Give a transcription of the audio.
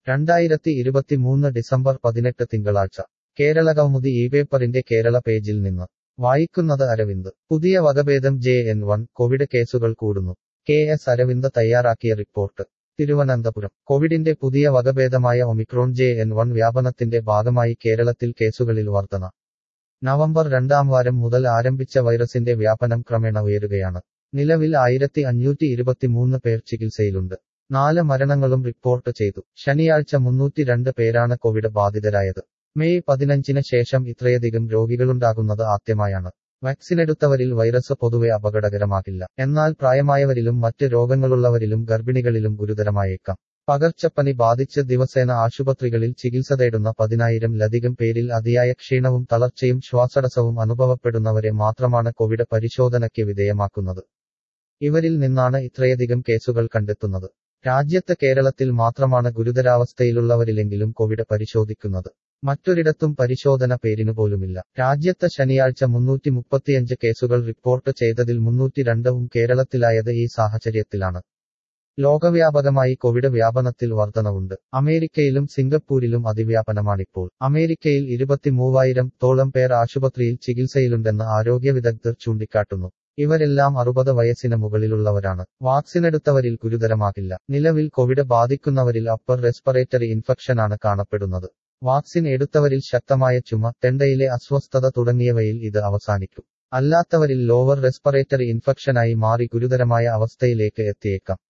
രണ്ടായിരത്തി ഇരുപത്തിമൂന്ന് ഡിസംബർ പതിനെട്ട് തിങ്കളാഴ്ച കേരളകൗമുദി ഈ പേപ്പറിന്റെ കേരള പേജിൽ നിന്ന് വായിക്കുന്നത് അരവിന്ദ് പുതിയ വകഭേദം ജെ എൻ വൺ കോവിഡ് കേസുകൾ കൂടുന്നു കെ എസ് അരവിന്ദ് തയ്യാറാക്കിയ റിപ്പോർട്ട് തിരുവനന്തപുരം കോവിഡിന്റെ പുതിയ വകഭേദമായ ഒമിക്രോൺ ജെ എൻ വൺ വ്യാപനത്തിന്റെ ഭാഗമായി കേരളത്തിൽ കേസുകളിൽ വർധന നവംബർ രണ്ടാം വാരം മുതൽ ആരംഭിച്ച വൈറസിന്റെ വ്യാപനം ക്രമേണ ഉയരുകയാണ് നിലവിൽ ആയിരത്തി അഞ്ഞൂറ്റി ഇരുപത്തിമൂന്ന് പേർ ചികിത്സയിലുണ്ട് നാല് മരണങ്ങളും റിപ്പോർട്ട് ചെയ്തു ശനിയാഴ്ച മുന്നൂറ്റി രണ്ട് പേരാണ് കോവിഡ് ബാധിതരായത് മെയ് പതിനഞ്ചിന് ശേഷം ഇത്രയധികം രോഗികളുണ്ടാകുന്നത് ആദ്യമായാണ് വാക്സിനെടുത്തവരിൽ വൈറസ് പൊതുവെ അപകടകരമാകില്ല എന്നാൽ പ്രായമായവരിലും മറ്റ് രോഗങ്ങളുള്ളവരിലും ഗർഭിണികളിലും ഗുരുതരമായേക്കാം പകർച്ചപ്പനി ബാധിച്ച് ദിവസേന ആശുപത്രികളിൽ ചികിത്സ തേടുന്ന പതിനായിരം ലധികം പേരിൽ അതിയായ ക്ഷീണവും തളർച്ചയും ശ്വാസടസ്സവും അനുഭവപ്പെടുന്നവരെ മാത്രമാണ് കോവിഡ് പരിശോധനയ്ക്ക് വിധേയമാക്കുന്നത് ഇവരിൽ നിന്നാണ് ഇത്രയധികം കേസുകൾ കണ്ടെത്തുന്നത് രാജ്യത്ത് കേരളത്തിൽ മാത്രമാണ് ഗുരുതരാവസ്ഥയിലുള്ളവരിലെങ്കിലും കോവിഡ് പരിശോധിക്കുന്നത് മറ്റൊരിടത്തും പരിശോധന പേരിനു പോലുമില്ല രാജ്യത്ത് ശനിയാഴ്ച മുന്നൂറ്റി മുപ്പത്തിയഞ്ച് കേസുകൾ റിപ്പോർട്ട് ചെയ്തതിൽ മുന്നൂറ്റി രണ്ടവും കേരളത്തിലായത് ഈ സാഹചര്യത്തിലാണ് ലോകവ്യാപകമായി കോവിഡ് വ്യാപനത്തിൽ വർധനവുണ്ട് അമേരിക്കയിലും സിംഗപ്പൂരിലും അതിവ്യാപനമാണിപ്പോൾ അമേരിക്കയിൽ ഇരുപത്തിമൂവായിരം തോളം പേർ ആശുപത്രിയിൽ ചികിത്സയിലുണ്ടെന്ന് ആരോഗ്യ വിദഗ്ധർ ചൂണ്ടിക്കാട്ടുന്നു ഇവരെല്ലാം അറുപത് വയസ്സിന് മുകളിലുള്ളവരാണ് വാക്സിനെടുത്തവരിൽ ഗുരുതരമാകില്ല നിലവിൽ കോവിഡ് ബാധിക്കുന്നവരിൽ അപ്പർ റെസ്പിറേറ്ററി ഇൻഫെക്ഷനാണ് കാണപ്പെടുന്നത് വാക്സിൻ എടുത്തവരിൽ ശക്തമായ ചുമ തെണ്ടയിലെ അസ്വസ്ഥത തുടങ്ങിയവയിൽ ഇത് അവസാനിക്കും അല്ലാത്തവരിൽ ലോവർ റെസ്പിറേറ്ററി ഇൻഫെക്ഷനായി മാറി ഗുരുതരമായ അവസ്ഥയിലേക്ക് എത്തിയേക്കാം